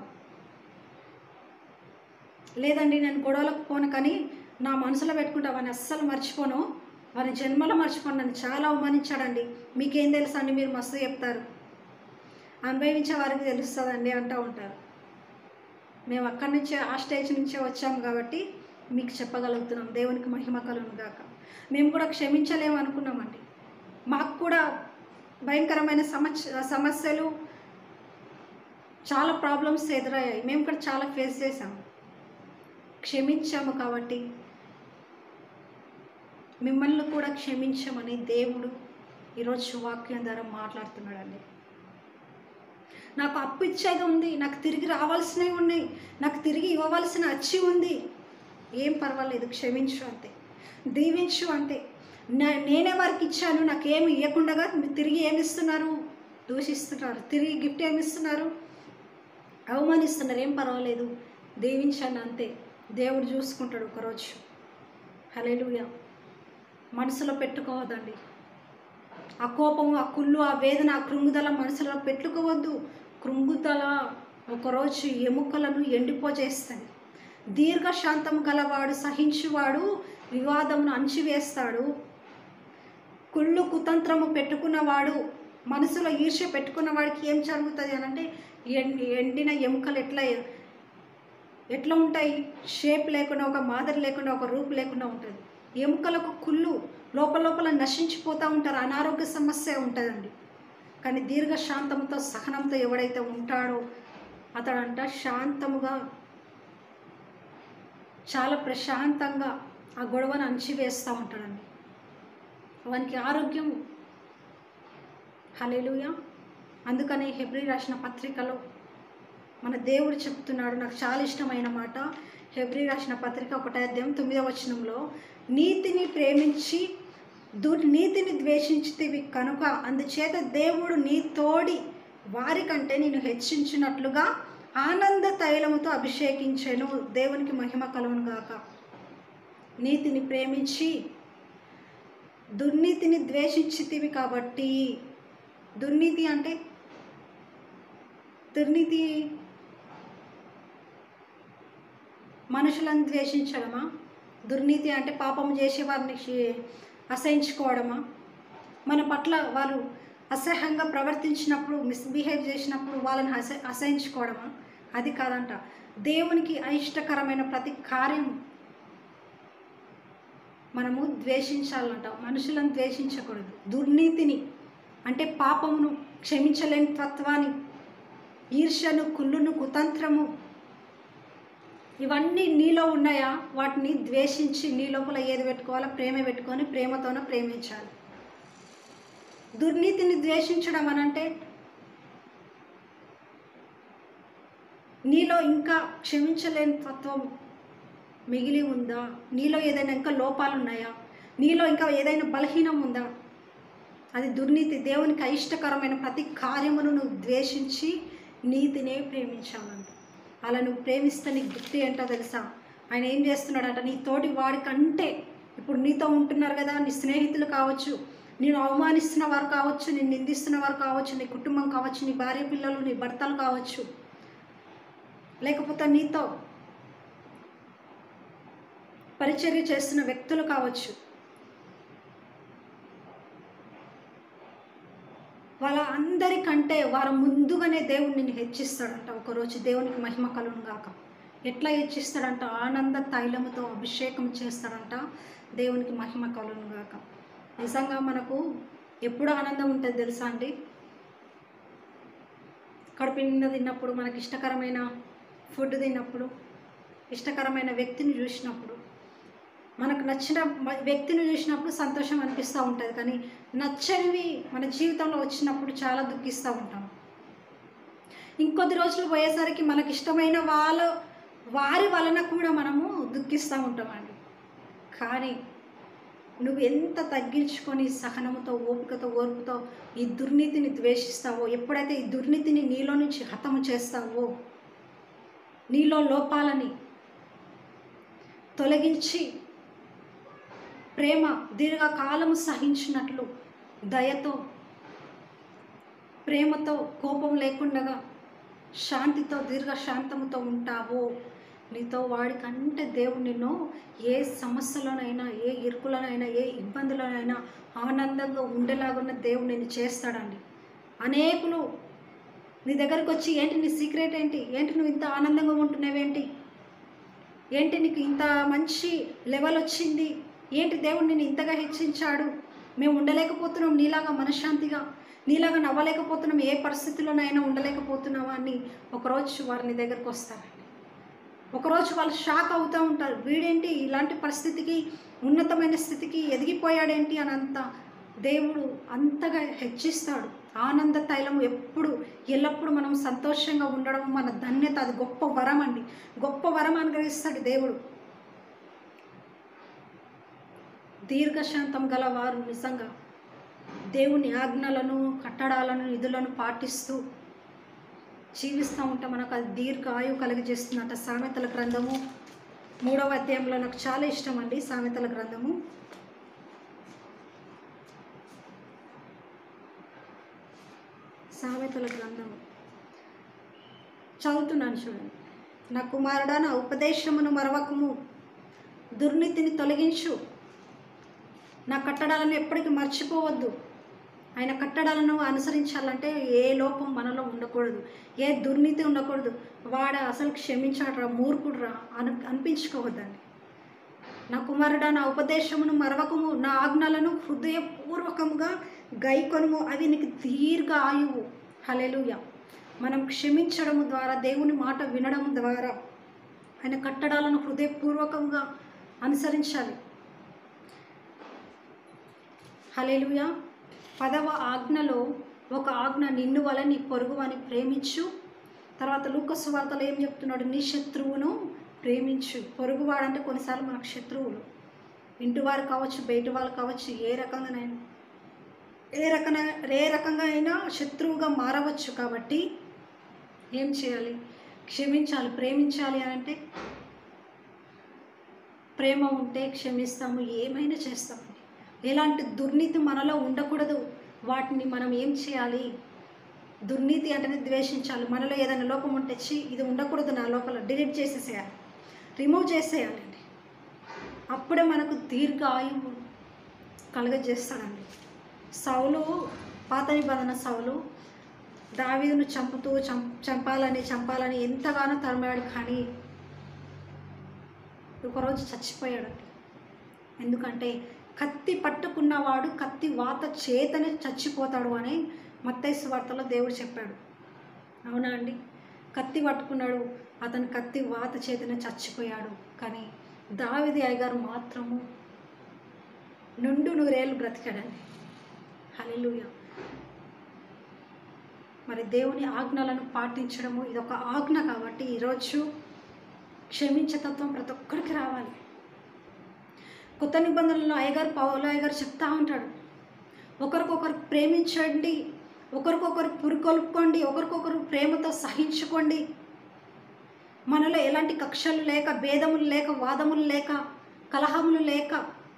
లేదండి నేను గొడవలకు పోను కానీ నా మనసులో పెట్టుకుంటా వాడిని అస్సలు మర్చిపోను వాని జన్మలో మర్చిపోను నన్ను చాలా అవమానించాడండి మీకేం తెలుసా అండి మీరు మస్తు చెప్తారు అనుభవించే వారికి తెలుస్తుందండి అంటూ ఉంటారు మేము అక్కడి నుంచే ఆ స్టేజ్ నుంచే వచ్చాము కాబట్టి మీకు చెప్పగలుగుతున్నాం దేవునికి మహిమ కలుగును గాక మేము కూడా క్షమించలేము అనుకున్నామండి మాకు కూడా భయంకరమైన సమస్య సమస్యలు చాలా ప్రాబ్లమ్స్ ఎదురయ్యాయి మేము కూడా చాలా ఫేస్ చేసాము క్షమించాము కాబట్టి మిమ్మల్ని కూడా క్షమించమని దేవుడు ఈరోజు వాక్యం ద్వారా మాట్లాడుతున్నాడండి నాకు అప్పు ఇచ్చేది ఉంది నాకు తిరిగి రావాల్సినవి ఉన్నాయి నాకు తిరిగి ఇవ్వవలసిన అచ్చి ఉంది ఏం పర్వాలేదు క్షమించు అంతే దీవించు అంతే నా- నేనే వారికి ఇచ్చాను నాకు ఏమి ఇవ్వకుండా మీరు తిరిగి ఏమి ఇస్తున్నారు దూషిస్తున్నారు తిరిగి గిఫ్ట్ ఏమి ఇస్తున్నారు అవమానిస్తున్నారు ఏం పర్వాలేదు దీవించండి అంతే దేవుడు చూసుకుంటాడు ఒకరోజు హలేలుయ మనసులో పెట్టుకోవద్దండి ఆ కోపము ఆ కుళ్ళు ఆ వేదన ఆ కృంగుదల మనసులో పెట్టుకోవద్దు కృంగుదల ఒకరోజు ఎముకలను ఎండిపోజేస్తుంది దీర్ఘశాంతం గలవాడు సహించువాడు వివాదమును అణిచివేస్తాడు కుళ్ళు కుతంత్రము పెట్టుకున్నవాడు మనసులో ఈర్ష్య పెట్టుకున్న వాడికి ఏం జరుగుతుంది అని అంటే ఎండి ఎండిన ఎముకలు ఎట్లా ఎట్లా ఉంటాయి షేప్ లేకుండా ఒక మాదిరి లేకుండా ఒక రూపు లేకుండా ఉంటుంది ఎముకలకు కుళ్ళు లోపల లోపల నశించిపోతూ ఉంటారు అనారోగ్య సమస్య ఉంటుందండి కానీ దీర్ఘశాంతంతో సహనంతో ఎవడైతే ఉంటాడో అతడంట శాంతముగా చాలా ప్రశాంతంగా ఆ గొడవను అణిచివేస్తూ ఉంటాడండి వానికి ఆరోగ్యం హలేలుయ అందుకని హెబ్రి రాసిన పత్రికలో మన దేవుడు చెప్తున్నాడు నాకు చాలా ఇష్టమైన మాట హెబ్రి రాసిన పత్రిక ఒకటో అధ్యాయం తొమ్మిదవ వచనంలో నీతిని ప్రేమించి దుర్నీతిని ద్వేషించితివి కనుక అందుచేత దేవుడు నీ తోడి వారికంటే నేను హెచ్చించినట్లుగా ఆనంద తైలముతో అభిషేకించాను దేవునికి మహిమ కలుగును గాక నీతిని ప్రేమించి దుర్నీతిని ద్వేషించితివి కాబట్టి దుర్నీతి అంటే దుర్నీతి మనుషులను ద్వేషించడమా దుర్నీతి అంటే పాపం చేసే వారిని షి- అసహించుకోవడమా మన పట్ల వాళ్ళు అసహ్యంగా ప్రవర్తించినప్పుడు మిస్బిహేవ్ చేసినప్పుడు వాళ్ళని అస అసహించుకోవడమా అది కాదంట దేవునికి అయిష్టకరమైన ప్రతి కార్యం మనము ద్వేషించాలంట మనుషులను ద్వేషించకూడదు దుర్నీతిని అంటే పాపమును క్షమించలేని తత్వాన్ని ఈర్ష్యను కుళ్ళును కుతంత్రము ఇవన్నీ నీలో ఉన్నాయా వాటిని ద్వేషించి నీ లోపల ఏది పెట్టుకోవాలో ప్రేమ పెట్టుకొని ప్రేమతోనే ప్రేమించాలి దుర్నీతిని ద్వేషించడం అనంటే నీలో ఇంకా క్షమించలేని తత్వం మిగిలి ఉందా నీలో ఏదైనా ఇంకా లోపాలు ఉన్నాయా నీలో ఇంకా ఏదైనా బలహీనం ఉందా అది దుర్నీతి దేవునికి అయిష్టకరమైన ప్రతి కార్యమును నువ్వు ద్వేషించి నీతినే ప్రేమించాలంట అలా నువ్వు ప్రేమిస్తే నీకు గుర్తు ఏంటో తెలుసా ఆయన ఏం చేస్తున్నాడంట నీ తోటి వాడికంటే ఇప్పుడు నీతో ఉంటున్నారు కదా నీ స్నేహితులు కావచ్చు నేను అవమానిస్తున్న వారు కావచ్చు నేను నిందిస్తున్న వారు కావచ్చు నీ కుటుంబం కావచ్చు నీ భార్య పిల్లలు నీ భర్తలు కావచ్చు లేకపోతే నీతో పరిచర్య చేస్తున్న వ్యక్తులు కావచ్చు వాళ్ళ అందరికంటే వారు ముందుగానే దేవుడు నిన్ను హెచ్చిస్తాడంట ఒకరోజు దేవునికి మహిమ కలుగును గాక ఎట్లా హెచ్చిస్తాడంట ఆనంద తైలముతో అభిషేకం చేస్తాడంట దేవునికి మహిమ కలుగును గాక నిజంగా మనకు ఎప్పుడు ఆనందం ఉంటుంది తెలుసా అండి కడుపు నిండా తిన్నప్పుడు మనకి ఇష్టకరమైన ఫుడ్ తిన్నప్పుడు ఇష్టకరమైన వ్యక్తిని చూసినప్పుడు మనకు నచ్చిన మ- వ్యక్తిని చూసినప్పుడు సంతోషం అనిపిస్తూ ఉంటుంది కానీ నచ్చనివి మన జీవితంలో వచ్చినప్పుడు చాలా దుఃఖిస్తూ ఉంటాం ఇంకొద్ది రోజులు పోయేసరికి మనకి ఇష్టమైన వాళ్ళ వారి వలన కూడా మనము దుఃఖిస్తూ ఉంటామండి కానీ నువ్వు ఎంత తగ్గించుకొని సహనముతో ఓపికతో ఓర్పుతో ఈ దుర్నీతిని ద్వేషిస్తావో ఎప్పుడైతే ఈ దుర్నీతిని నీలో నుంచి హతము చేస్తావో నీలో లోపాలని తొలగించి ప్రేమ దీర్ఘకాలము సహించినట్లు దయతో ప్రేమతో కోపం లేకుండగా శాంతితో దీర్ఘశాంతముతో ఉంటావో నీతో వాడికంటే దేవుడు నిన్ను ఏ సమస్యలోనైనా ఏ ఇరుకులనైనా ఏ ఇబ్బందులనైనా ఆనందంగా ఉండేలాగున్న దేవుడు నిన్ను చేస్తాడండి అనేకులు నీ దగ్గరకు వచ్చి ఏంటి నీ సీక్రెట్ ఏంటి ఏంటి నువ్వు ఇంత ఆనందంగా ఉంటున్నావేంటి ఏంటి నీకు ఇంత మంచి లెవెల్ వచ్చింది ఏంటి దేవుడు నిన్ను ఇంతగా హెచ్చించాడు మేము ఉండలేకపోతున్నాం నీలాగా మనశ్శాంతిగా నీలాగా నవ్వలేకపోతున్నాం ఏ పరిస్థితుల్లోనైనా ఉండలేకపోతున్నావా అని ఒకరోజు వారిని దగ్గరకు వస్తారండి ఒకరోజు వాళ్ళు షాక్ అవుతూ ఉంటారు వీడేంటి ఇలాంటి పరిస్థితికి ఉన్నతమైన స్థితికి ఎదిగిపోయాడేంటి అని అంత దేవుడు అంతగా హెచ్చిస్తాడు ఆనంద తైలము ఎప్పుడు ఎల్లప్పుడూ మనం సంతోషంగా ఉండడం మన ధన్యత అది గొప్ప వరం అండి గొప్ప వరం అనుగ్రహిస్తాడు దేవుడు దీర్ఘశాంతం గల వారు నిజంగా దేవుని ఆజ్ఞలను కట్టడాలను నిధులను పాటిస్తూ జీవిస్తూ ఉంటే మనకు అది దీర్ఘ ఆయువు కలిగజేస్తుందంట సామెతల గ్రంథము మూడవ అధ్యాయంలో నాకు చాలా ఇష్టం అండి సామెతల గ్రంథము సామెతల గ్రంథము చదువుతున్నాను చూడండి నా కుమారుడా నా ఉపదేశమును మరవకము దుర్నీతిని తొలగించు నా కట్టడాలను ఎప్పటికీ మర్చిపోవద్దు ఆయన కట్టడాలను అనుసరించాలంటే ఏ లోపం మనలో ఉండకూడదు ఏ దుర్నీతి ఉండకూడదు వాడ అసలు క్షమించాడురా మూర్ఖుడురా అను అనిపించుకోవద్దండి నా కుమారుడా నా ఉపదేశమును మరవకము నా ఆజ్ఞలను హృదయపూర్వకముగా గైకొనుము అవి నీకు దీర్ఘ ఆయువు హలెలుయ మనం క్షమించడము ద్వారా దేవుని మాట వినడం ద్వారా ఆయన కట్టడాలను హృదయపూర్వకంగా అనుసరించాలి హలెలుయా పదవ ఆజ్ఞలో ఒక ఆజ్ఞ నిన్ను వల్ల నీ పొరుగు అని ప్రేమించు తర్వాత లూకసు వార్తలో ఏం చెప్తున్నాడు నీ శత్రువును ప్రేమించు పొరుగువాడంటే కొన్నిసార్లు మనకు శత్రువులు ఇంటి వారు కావచ్చు బయట వాళ్ళు కావచ్చు ఏ రకంగానైనా ఏ రకన ఏ రకంగా అయినా శత్రువుగా మారవచ్చు కాబట్టి ఏం చేయాలి క్షమించాలి ప్రేమించాలి అని అంటే ప్రేమ ఉంటే క్షమిస్తాము ఏమైనా చేస్తామండి ఎలాంటి దుర్నీతి మనలో ఉండకూడదు వాటిని మనం ఏం చేయాలి దుర్నీతి అంటేనే ద్వేషించాలి మనలో ఏదైనా లోపం ఉంటే ఛీ ఇది ఉండకూడదు నా లోపల డిలీట్ చేసేసేయాలి రిమూవ్ చేసేయాలండి అప్పుడే మనకు దీర్ఘ ఆయువు కలుగజేస్తాడండి సౌలు పాత నిబంధన సౌలు దావీదును చంపుతూ చం చంపాలని చంపాలని ఎంతగానో తరిమాడు కానీ ఒకరోజు చచ్చిపోయాడండి ఎందుకంటే కత్తి పట్టుకున్నవాడు కత్తి వాత చేతనే చచ్చిపోతాడు అని మత్తైసు వార్తలో దేవుడు చెప్పాడు అవునా అండి కత్తి పట్టుకున్నాడు అతను కత్తి వాత చేతనే చచ్చిపోయాడు కానీ దావిది అయ్యగారు మాత్రము నుండు నూరేళ్ళు బ్రతికాడండి హల్లెలూయ మరి దేవుని ఆజ్ఞలను పాటించడము ఇది ఒక ఆజ్ఞ కాబట్టి ఈరోజు క్షమించే తత్వం ప్రతి ఒక్కరికి రావాలి కొత్త నిబంధనల్లో అయ్యగారు పౌలు అయ్యగారు చెప్తా ఉంటాడు ఒకరికొకరు ప్రేమించండి ఒకరికొకరు పురికొల్పుకోండి ఒకరికొకరు ప్రేమతో సహించుకోండి మనలో ఎలాంటి కక్షలు లేక భేదములు లేక వాదములు లేక కలహములు లేక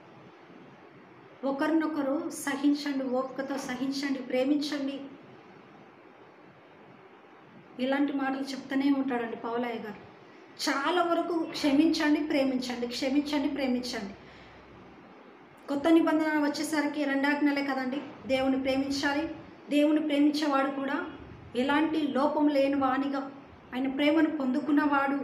ఒకరినొకరు సహించండి ఓపికతో సహించండి ప్రేమించండి ఇలాంటి మాటలు చెప్తూనే ఉంటాడండి పౌలయ్య గారు చాలా వరకు క్షమించండి ప్రేమించండి క్షమించండి ప్రేమించండి కొత్త నిబంధన వచ్చేసరికి రెండాజ్ఞలే కదండి దేవుని ప్రేమించాలి దేవుని ప్రేమించేవాడు కూడా ఎలాంటి లోపం లేని వానిగా ఆయన ప్రేమను పొందుకున్నవాడు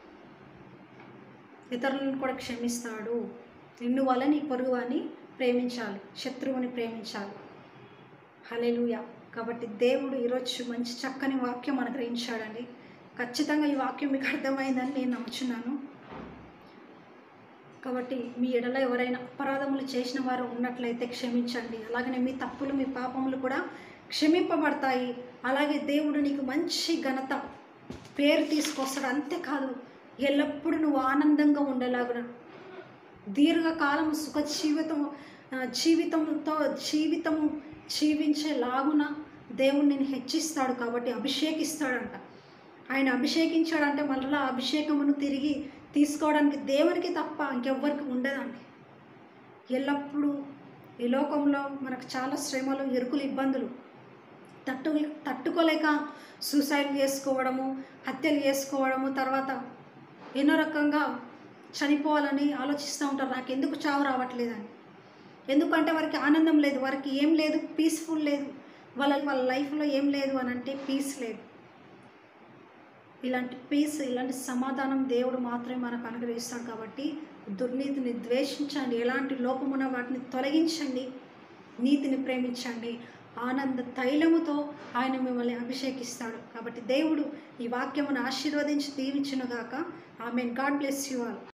ఇతరులను కూడా క్షమిస్తాడు నిన్ను వల్ల నీ పొరుగు అని ప్రేమించాలి శత్రువుని ప్రేమించాలి హలెలుయ కాబట్టి దేవుడు ఈరోజు మంచి చక్కని వాక్యం అనుగ్రహించాడండి ఖచ్చితంగా ఈ వాక్యం మీకు అర్థమైందని నేను నమ్ముచున్నాను కాబట్టి మీ ఎడల ఎవరైనా అపరాధములు చేసిన వారు ఉన్నట్లయితే క్షమించండి అలాగనే మీ తప్పులు మీ పాపములు కూడా క్షమింపబడతాయి అలాగే దేవుడు నీకు మంచి ఘనత పేరు తీసుకొస్తాడు అంతేకాదు ఎల్లప్పుడూ నువ్వు ఆనందంగా ఉండేలాగున దీర్ఘకాలం సుఖ జీవితం ఆ, జీవితంతో జీవితము జీవించేలాగున దేవుడు నేను హెచ్చిస్తాడు కాబట్టి అభిషేకిస్తాడంట ఆయన అభిషేకించాడంటే మళ్ళా అభిషేకమును తిరిగి తీసుకోవడానికి దేవునికి తప్ప ఇంకెవ్వరికి ఉండదండి ఎల్లప్పుడూ ఈ లోకంలో మనకు చాలా శ్రమలు ఇరుకులు ఇబ్బందులు తట్టు తట్టుకోలేక సూసైడ్ చేసుకోవడము హత్యలు చేసుకోవడము తర్వాత ఎన్నో రకంగా చనిపోవాలని ఆలోచిస్తూ ఉంటారు నాకు ఎందుకు చావు రావట్లేదని ఎందుకంటే వారికి ఆనందం లేదు వారికి ఏం లేదు పీస్ఫుల్ లేదు వాళ్ళ వాళ్ళ లైఫ్లో ఏం లేదు అని అంటే పీస్ లేదు ఇలాంటి పీస్ ఇలాంటి సమాధానం దేవుడు మాత్రమే మనకు అనుగ్రహిస్తాడు కాబట్టి దుర్నీతిని ద్వేషించండి ఎలాంటి లోపమున్న వాటిని తొలగించండి నీతిని ప్రేమించండి ఆనంద తైలముతో ఆయన మిమ్మల్ని అభిషేకిస్తాడు కాబట్టి దేవుడు ఈ వాక్యమును ఆశీర్వదించి దీవించునుగాక ఆమె గాడ్ బ్లెస్ యు ఆల్